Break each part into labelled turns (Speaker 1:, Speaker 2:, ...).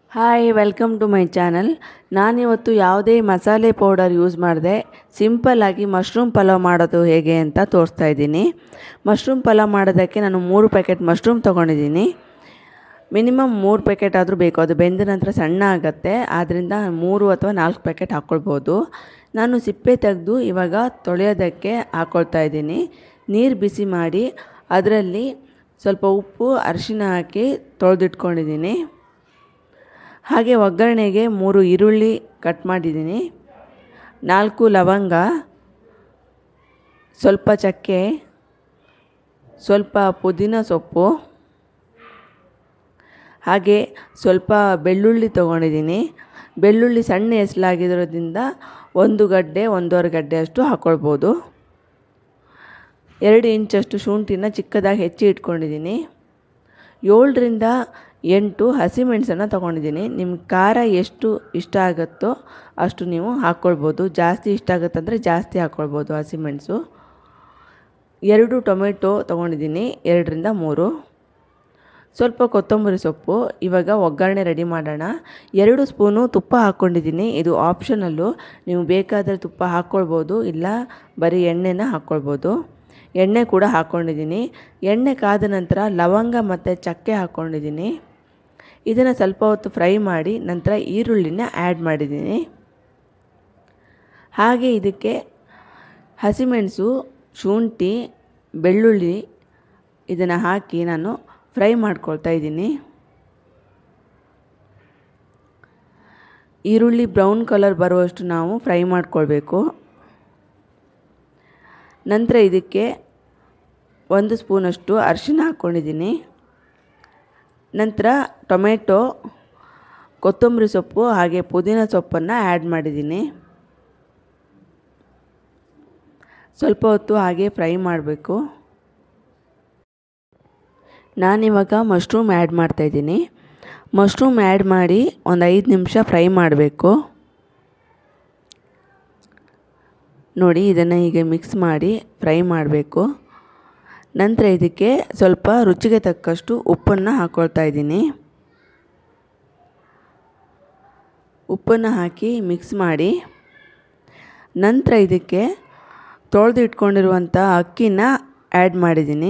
Speaker 1: hi welcome to my channel ನಾನಿವತ್ತು ಯಾವುದೇ ಮಸಾಲೆ ಪೌಡರ್ ಯೂಸ್ ಮಾಡಿದೆ ಸಿಂಪಲ್ಲಾಗಿ ಮಶ್ರೂಮ್ ಪಲಾವ್ ಮಾಡೋದು ಹೇಗೆ ಅಂತ ತೋರಿಸ್ತಾ ಇದ್ದೀನಿ ಮಶ್ರೂಮ್ ಪಲಾವ್ ಮಾಡೋದಕ್ಕೆ ನಾನು ಮೂರು ಪ್ಯಾಕೆಟ್ ಮಶ್ರೂಮ್ ತೊಗೊಂಡಿದ್ದೀನಿ ಮಿನಿಮಮ್ ಮೂರು ಪ್ಯಾಕೆಟ್ ಆದರೂ ಬೇಕು ಅದು ಬೆಂದ ನಂತರ ಸಣ್ಣ ಆಗುತ್ತೆ ಆದ್ದರಿಂದ ಮೂರು ಅಥವಾ ನಾಲ್ಕು ಪ್ಯಾಕೆಟ್ ಹಾಕ್ಕೊಳ್ಬೋದು ನಾನು ಸಿಪ್ಪೆ ತೆಗೆದು ಇವಾಗ ತೊಳೆಯೋದಕ್ಕೆ ಹಾಕ್ಕೊಳ್ತಾ ಇದ್ದೀನಿ ನೀರು ಬಿಸಿ ಮಾಡಿ ಅದರಲ್ಲಿ ಸ್ವಲ್ಪ ಉಪ್ಪು ಅರಿಶಿನ ಹಾಕಿ ತೊಳೆದಿಟ್ಕೊಂಡಿದ್ದೀನಿ ಹಾಗೆ ಒಗ್ಗರಣೆಗೆ ಮೂರು ಈರುಳ್ಳಿ ಕಟ್ ಮಾಡಿದ್ದೀನಿ ನಾಲ್ಕು ಲವಂಗ ಸ್ವಲ್ಪ ಚಕ್ಕೆ ಸ್ವಲ್ಪ ಪುದೀನ ಸೊಪ್ಪು ಹಾಗೆ ಸ್ವಲ್ಪ ಬೆಳ್ಳುಳ್ಳಿ ತೊಗೊಂಡಿದ್ದೀನಿ ಬೆಳ್ಳುಳ್ಳಿ ಸಣ್ಣ ಎಸಲಾಗಿರೋದ್ರಿಂದ ಒಂದು ಗಡ್ಡೆ ಒಂದೂವರೆ ಗಡ್ಡೆ ಅಷ್ಟು ಹಾಕ್ಕೊಳ್ಬೋದು ಎರಡು ಇಂಚಷ್ಟು ಶುಂಠಿನ ಚಿಕ್ಕದಾಗಿ ಹೆಚ್ಚಿ ಇಟ್ಕೊಂಡಿದ್ದೀನಿ ಏಳರಿಂದ ಎಂಟು ಹಸಿಮೆಣಸನ್ನು ತೊಗೊಂಡಿದ್ದೀನಿ ನಿಮ್ಮ ಖಾರ ಎಷ್ಟು ಇಷ್ಟ ಆಗುತ್ತೋ ಅಷ್ಟು ನೀವು ಹಾಕ್ಕೊಳ್ಬೋದು ಜಾಸ್ತಿ ಇಷ್ಟ ಆಗುತ್ತಂದರೆ ಜಾಸ್ತಿ ಹಾಕ್ಕೊಳ್ಬೋದು ಹಸಿಮೆಣಸು ಎರಡು ಟೊಮೆಟೊ ತೊಗೊಂಡಿದ್ದೀನಿ ಎರಡರಿಂದ ಮೂರು ಸ್ವಲ್ಪ ಕೊತ್ತಂಬರಿ ಸೊಪ್ಪು ಇವಾಗ ಒಗ್ಗರಣೆ ರೆಡಿ ಮಾಡೋಣ ಎರಡು ಸ್ಪೂನು ತುಪ್ಪ ಹಾಕ್ಕೊಂಡಿದ್ದೀನಿ ಇದು ಆಪ್ಷನಲ್ಲು ನೀವು ಬೇಕಾದರೆ ತುಪ್ಪ ಹಾಕ್ಕೊಳ್ಬೋದು ಇಲ್ಲ ಬರೀ ಎಣ್ಣೆನ ಹಾಕ್ಕೊಳ್ಬೋದು ಎಣ್ಣೆ ಕೂಡ ಹಾಕ್ಕೊಂಡಿದ್ದೀನಿ ಎಣ್ಣೆ ಕಾದ ನಂತರ ಲವಂಗ ಮತ್ತು ಚಕ್ಕೆ ಹಾಕ್ಕೊಂಡಿದ್ದೀನಿ ಇದನ್ನು ಸ್ವಲ್ಪ ಹೊತ್ತು ಫ್ರೈ ಮಾಡಿ ನಂತರ ಈರುಳ್ಳಿನ ಆ್ಯಡ್ ಮಾಡಿದ್ದೀನಿ ಹಾಗೆ ಇದಕ್ಕೆ ಹಸಿಮೆಣಸು ಶುಂಠಿ ಬೆಳ್ಳುಳ್ಳಿ ಇದನ್ನು ಹಾಕಿ ನಾನು ಫ್ರೈ ಮಾಡ್ಕೊಳ್ತಾ ಇದ್ದೀನಿ ಈರುಳ್ಳಿ ಬ್ರೌನ್ ಕಲರ್ ಬರುವಷ್ಟು ನಾವು ಫ್ರೈ ಮಾಡ್ಕೊಳ್ಬೇಕು ನಂತರ ಇದಕ್ಕೆ ಒಂದು ಸ್ಪೂನಷ್ಟು ಅರಿಶಿನ ಹಾಕ್ಕೊಂಡಿದ್ದೀನಿ ನಂತರ ಟೊಮೆಟೊ ಕೊತ್ತಂಬರಿ ಸೊಪ್ಪು ಹಾಗೆ ಪುದೀನ ಸೊಪ್ಪನ್ನು ಆ್ಯಡ್ ಮಾಡಿದ್ದೀನಿ ಸ್ವಲ್ಪ ಹೊತ್ತು ಹಾಗೆ ಫ್ರೈ ಮಾಡಬೇಕು ನಾನಿವಾಗ ಮಶ್ರೂಮ್ ಆ್ಯಡ್ ಮಾಡ್ತಾಯಿದ್ದೀನಿ ಮಶ್ರೂಮ್ ಆ್ಯಡ್ ಮಾಡಿ ಒಂದು ಐದು ನಿಮಿಷ ಫ್ರೈ ಮಾಡಬೇಕು ನೋಡಿ ಇದನ್ನು ಹೀಗೆ ಮಿಕ್ಸ್ ಮಾಡಿ ಫ್ರೈ ಮಾಡಬೇಕು ನಂತರ ಇದಕ್ಕೆ ಸ್ವಲ್ಪ ರುಚಿಗೆ ತಕ್ಕಷ್ಟು ಉಪ್ಪನ್ನು ಹಾಕ್ಕೊಳ್ತಾ ಇದ್ದೀನಿ ಉಪ್ಪನ್ನು ಹಾಕಿ ಮಿಕ್ಸ್ ಮಾಡಿ ನಂತರ ಇದಕ್ಕೆ ತೊಳೆದು ಇಟ್ಕೊಂಡಿರುವಂಥ ಅಕ್ಕಿನ ಆ್ಯಡ್ ಮಾಡಿದ್ದೀನಿ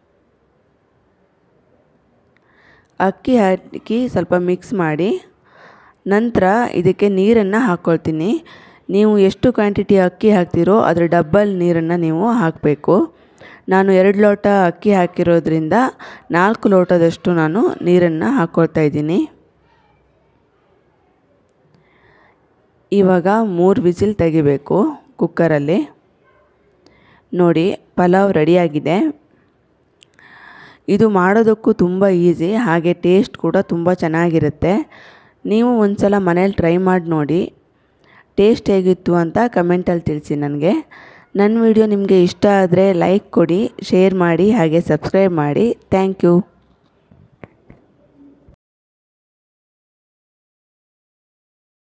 Speaker 1: ಅಕ್ಕಿ ಹಾಕಿ ಸ್ವಲ್ಪ ಮಿಕ್ಸ್ ಮಾಡಿ ನಂತರ ಇದಕ್ಕೆ ನೀರನ್ನು ಹಾಕ್ಕೊಳ್ತೀನಿ ನೀವು ಎಷ್ಟು ಕ್ವಾಂಟಿಟಿ ಅಕ್ಕಿ ಹಾಕ್ತೀರೋ ಅದರ ಡಬ್ಬಲ್ ನೀರನ್ನು ನೀವು ಹಾಕಬೇಕು ನಾನು ಎರಡು ಲೋಟ ಅಕ್ಕಿ ಹಾಕಿರೋದ್ರಿಂದ ನಾಲ್ಕು ಲೋಟದಷ್ಟು ನಾನು ನೀರನ್ನು ಹಾಕ್ಕೊಳ್ತಾ ಇದ್ದೀನಿ ಇವಾಗ ಮೂರು ವಿಸಿಲ್ ತೆಗಿಬೇಕು ಕುಕ್ಕರಲ್ಲಿ ನೋಡಿ ಪಲಾವ್ ರೆಡಿಯಾಗಿದೆ ಇದು ಮಾಡೋದಕ್ಕೂ ತುಂಬ ಈಸಿ ಹಾಗೆ ಟೇಸ್ಟ್ ಕೂಡ ತುಂಬ ಚೆನ್ನಾಗಿರುತ್ತೆ ನೀವು ಒಂದು ಸಲ ಮನೇಲಿ ಟ್ರೈ ಮಾಡಿ ನೋಡಿ ಟೇಸ್ಟ್ ಹೇಗಿತ್ತು ಅಂತ ಕಮೆಂಟಲ್ಲಿ ತಿಳಿಸಿ ನನಗೆ ನನ್ನ ವಿಡಿಯೋ ನಿಮಗೆ ಇಷ್ಟ ಆದರೆ ಲೈಕ್ ಕೊಡಿ ಶೇರ್ ಮಾಡಿ ಹಾಗೆ ಸಬ್ಸ್ಕ್ರೈಬ್ ಮಾಡಿ ಥ್ಯಾಂಕ್ ಯು